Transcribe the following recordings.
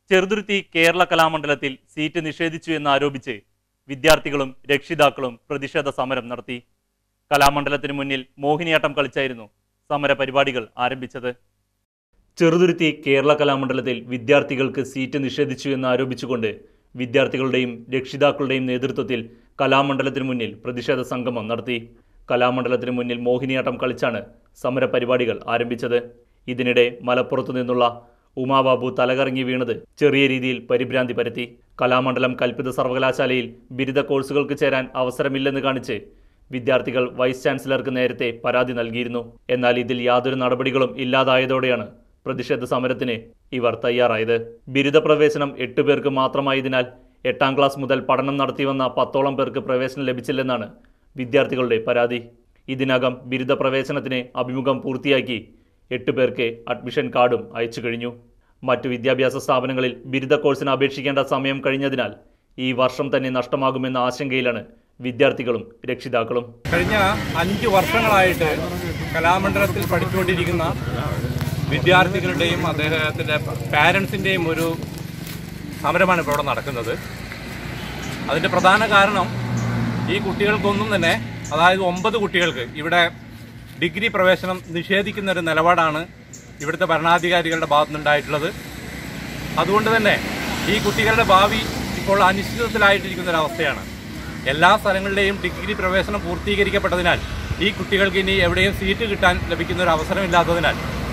ചെറുതുരുത്തി കേരള കലാമണ്ഡലത്തിൽ സീറ്റ് നിഷേധിച്ചു എന്നാരോപിച്ച് വിദ്യാർത്ഥികളും രക്ഷിതാക്കളും പ്രതിഷേധ സമരം നടത്തി കലാമണ്ഡലത്തിന് മുന്നിൽ മോഹിനിയാട്ടം കളിച്ചായിരുന്നു സമര പരിപാടികൾ ആരംഭിച്ചത് ചെറുതുരുത്തി കേരള കലാമണ്ഡലത്തിൽ വിദ്യാർത്ഥികൾക്ക് സീറ്റ് നിഷേധിച്ചു എന്ന് ആരോപിച്ചുകൊണ്ട് വിദ്യാർത്ഥികളുടെയും രക്ഷിതാക്കളുടെയും നേതൃത്വത്തിൽ കലാമണ്ഡലത്തിന് മുന്നിൽ പ്രതിഷേധ സംഗമം നടത്തി കലാമണ്ഡലത്തിന് മുന്നിൽ മോഹിനിയാട്ടം കളിച്ചാണ് സമര പരിപാടികൾ ആരംഭിച്ചത് ഇതിനിടെ മലപ്പുറത്തു നിന്നുള്ള ഉമാബാബു തലകറങ്ങി വീണത് ചെറിയ രീതിയിൽ പരിഭ്രാന്തി പരത്തി കലാമണ്ഡലം കൽപ്പിത സർവകലാശാലയിൽ ബിരുദ കോഴ്സുകൾക്ക് ചേരാൻ അവസരമില്ലെന്ന് കാണിച്ച് വിദ്യാർത്ഥികൾ വൈസ് ചാൻസലർക്ക് നേരത്തെ പരാതി നൽകിയിരുന്നു എന്നാൽ ഇതിൽ യാതൊരു നടപടികളും ഇല്ലാതായതോടെയാണ് പ്രതിഷേധ സമരത്തിന് ഇവർ തയ്യാറായത് ബിരുദ പ്രവേശനം എട്ട് പേർക്ക് മാത്രമായതിനാൽ എട്ടാം ക്ലാസ് മുതൽ പഠനം നടത്തിവന്ന പത്തോളം പേർക്ക് പ്രവേശനം ലഭിച്ചില്ലെന്നാണ് വിദ്യാർത്ഥികളുടെ പരാതി ഇതിനകം ബിരുദ പ്രവേശനത്തിന് അഭിമുഖം പൂർത്തിയാക്കി എട്ട് പേർക്ക് അഡ്മിഷൻ കാർഡും അയച്ചു കഴിഞ്ഞു മറ്റു വിദ്യാഭ്യാസ സ്ഥാപനങ്ങളിൽ ബിരുദ കോഴ്സിന് അപേക്ഷിക്കേണ്ട സമയം കഴിഞ്ഞതിനാൽ ഈ വർഷം തന്നെ നഷ്ടമാകുമെന്ന ആശങ്കയിലാണ് വിദ്യാർത്ഥികളും രക്ഷിതാക്കളും കഴിഞ്ഞ അഞ്ച് വർഷങ്ങളായിട്ട് കലാമണ്ഡലത്തിൽ പഠിച്ചുകൊണ്ടിരിക്കുന്ന വിദ്യാർത്ഥികളുടെയും അദ്ദേഹത്തിൻ്റെ പാരൻസിൻ്റെയും ഒരു സമരമാണ് ഇപ്പോൾ ഇവിടെ നടക്കുന്നത് അതിൻ്റെ പ്രധാന കാരണം ഈ കുട്ടികൾക്കൊന്നും തന്നെ അതായത് ഒമ്പത് കുട്ടികൾക്ക് ഇവിടെ ഡിഗ്രി പ്രവേശനം നിഷേധിക്കുന്ന ഒരു നിലപാടാണ് ഇവിടുത്തെ ഭരണാധികാരികളുടെ ഭാഗത്തുനിന്നുണ്ടായിട്ടുള്ളത് അതുകൊണ്ട് തന്നെ ഈ കുട്ടികളുടെ ഭാവി ഇപ്പോൾ അനിശ്ചിതത്വത്തിലായിട്ടിരിക്കുന്ന ഒരു അവസ്ഥയാണ് എല്ലാ സ്ഥലങ്ങളിലെയും ഡിഗ്രി പ്രവേശനം പൂർത്തീകരിക്കപ്പെട്ടതിനാൽ ഈ കുട്ടികൾക്ക് ഇനി എവിടെയും സീറ്റ് കിട്ടാൻ ലഭിക്കുന്ന ഒരു അവസരമില്ലാത്തതിനാൽ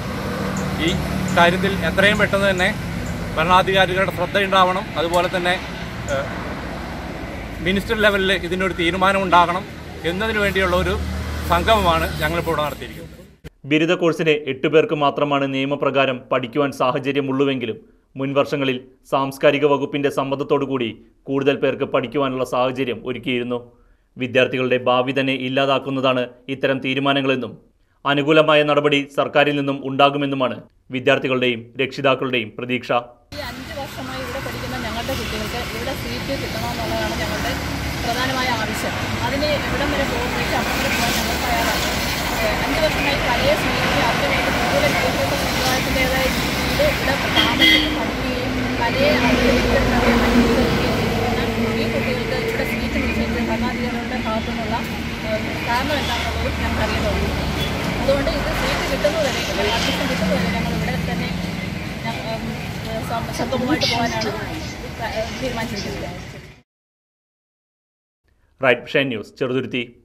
ഈ കാര്യത്തിൽ എത്രയും പെട്ടെന്ന് തന്നെ ഭരണാധികാരികളുടെ ശ്രദ്ധയുണ്ടാവണം അതുപോലെ തന്നെ ഏഹ്, മിനിസ്റ്റർ ലെവലിൽ ഇതിനൊരു തീരുമാനം ഉണ്ടാകണം എന്നതിനു വേണ്ടിയുള്ള ഒരു സംഗമമാണ് ഞങ്ങളിപ്പോൾ ഇവിടെ നടത്തിയിരിക്കുന്നത് ബിരുദ കോഴ്സിന് എട്ട് പേർക്ക് മാത്രമാണ് നിയമപ്രകാരം പഠിക്കുവാൻ സാഹചര്യമുള്ളുവെങ്കിലും മുൻ വർഷങ്ങളിൽ സാംസ്കാരിക വകുപ്പിന്റെ സമ്മതത്തോടുകൂടി കൂടുതൽ പേർക്ക് പഠിക്കുവാനുള്ള സാഹചര്യം ഒരുക്കിയിരുന്നു വിദ്യാർത്ഥികളുടെ ഭാവി തന്നെ ഇല്ലാതാക്കുന്നതാണ് ഇത്തരം തീരുമാനങ്ങളെന്നും അനുകൂലമായ നടപടി സർക്കാരിൽ നിന്നും ഉണ്ടാകുമെന്നുമാണ് വിദ്യാർത്ഥികളുടെയും രക്ഷിതാക്കളുടെയും പ്രതീക്ഷ ഈ അഞ്ച് വർഷമായി ഇവിടെ പഠിക്കുന്ന ഞങ്ങളുടെ കുട്ടികൾക്ക് ഇവിടെ സീറ്റ് കിട്ടണമെന്നുള്ളതാണ് ഞങ്ങളുടെ പ്രധാനമായ ആവശ്യം അതിന് എവിടം വരെ പോകും വെച്ചാൽ അവിടെ വരെ പോകാൻ ഞങ്ങൾ തയ്യാറാണ് ഏഹ് അഞ്ച് വർഷമായി കലയെ സ്നേഹിക്കുകയും അതിനുവേണ്ടി കൂടുതൽ വിദ്യാഭ്യാസ സമുദായത്തിൻ്റെതായ രീതിയിൽ ഇവിടെ താമസിച്ച് പഠിക്കുകയും കലയെ അവതരിപ്പിക്കുന്നവരെ അനുസരിക്കുകയും ചെയ്യുന്ന ഈ കുട്ടികൾക്ക് ഇവിടെ സീറ്റ് നിശ്ചയിച്ച ഭരണാധികാരികളുടെ ഭാഗത്തു നിന്നുള്ള ഏഹ് കാരണം എന്താണെന്നുള്ളതും ഞങ്ങൾക്ക് അറിയുന്നുള്ളൂ അതുകൊണ്ട് ഇത് സീറ്റ് കിട്ടുന്നതുവരെ അഡ്മിഷൻ കിട്ടുന്നതുവരെ ഞങ്ങൾ ഇവിടെ തന്നെ ഞ- ഏഹ് സം- സംഗമമായിട്ട് പോകാനാണ് ഏഹ് തീരുമാനിച്ചിരിക്കുന്നത് റൈറ്റ് ഷൈൻ ന്യൂസ് ചെറുതുരുത്തി